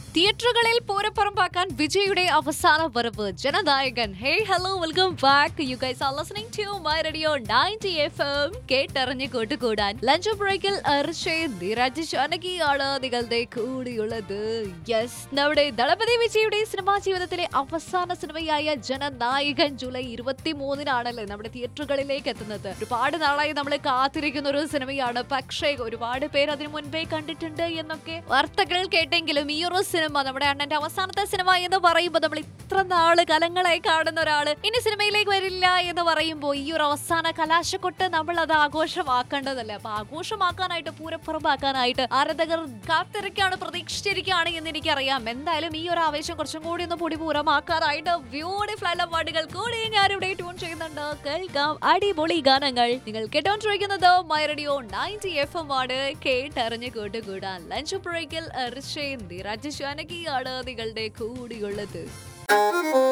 തിയേറ്ററുകളിൽ പൂരപ്പറമ്പാക്കാൻ വിജയുടെ അവസാന വരവ് Jananayagan hey hello welcome back you guys are listening to my radio 90 FM കേട്ടറിഞ്ഞ് കൂട്ടുകൂടാൻ ലഞ്ച് ബ്രേക്കിൽ അർഷേ നിരാജ് ജാനകിയാണ് നിങ്ങളുടെ കൂടിയുള്ളത് യെസ് നമ്മുടെ ദളപതി വിജയുടെ സിനിമാ ജീവിതത്തിലെ അവസാന സിനിമയായ ജനനായകൻ ജൂലൈ ഇരുപത്തി മൂന്നിനാണല്ലേ നമ്മുടെ തിയേറ്ററുകളിലേക്ക് എത്തുന്നത് ഒരുപാട് നാളായി നമ്മൾ കാത്തിരിക്കുന്ന ഒരു സിനിമയാണ് പക്ഷേ ഒരുപാട് പേര് അതിനു മുൻപേ കണ്ടിട്ടുണ്ട് എന്നൊക്കെ വാർത്തകൾ കേട്ടെങ്കിലും ഈ ഒരു സിനിമ നമ്മുടെ അണ്ണന്റെ അവസാനത്തെ സിനിമ എന്ന് പറയുമ്പോൾ നമ്മൾ ഇത്ര നാള് കലങ്ങളായി കാണുന്ന ഒരാള് ഇനി സിനിമയിലേക്ക് വരില്ല എന്ന് പറയുമ്പോൾ ഈ ഒരു അവസാന കലാശക്കൊട്ട് നമ്മൾ അത് ആഘോഷമാക്കേണ്ടതല്ലേ അപ്പൊ ആഘോഷമാക്കാനായിട്ട് പൂരപ്പുറമാക്കാനായിട്ട് ആരാധകർ കാത്തിരിക്കാണ് പ്രതീക്ഷിച്ചിരിക്കുകയാണ് എന്ന് എനിക്കറിയാം എന്തായാലും ഈ ഒരു ആവേശം കുറച്ചും കൂടി ഒന്ന് പൊടി പൂരമാക്കാനായിട്ട് ബ്യൂട്ടിഫുൾ ആയിട്ടുള്ള പാട്ടുകൾ കൂടി ഞാനിവിടെ ട്യൂൺ ചെയ്യുന്നുണ്ട് കേൾക്കാം അടിപൊളി ഗാനങ്ങൾ നിങ്ങൾ കേട്ടോണ്ടിരിക്കുന്നത് my radio ninety F M ആണ് കേട്ടറിഞ്ഞ് കൂട്ടുകൂടാൻ ലഞ്ച് ബ്രേക്കിൽ റിഷേ നിരാജ് ജാനകിയാണ് നിങ്ങളുടെ കൂടിയുള്ളത്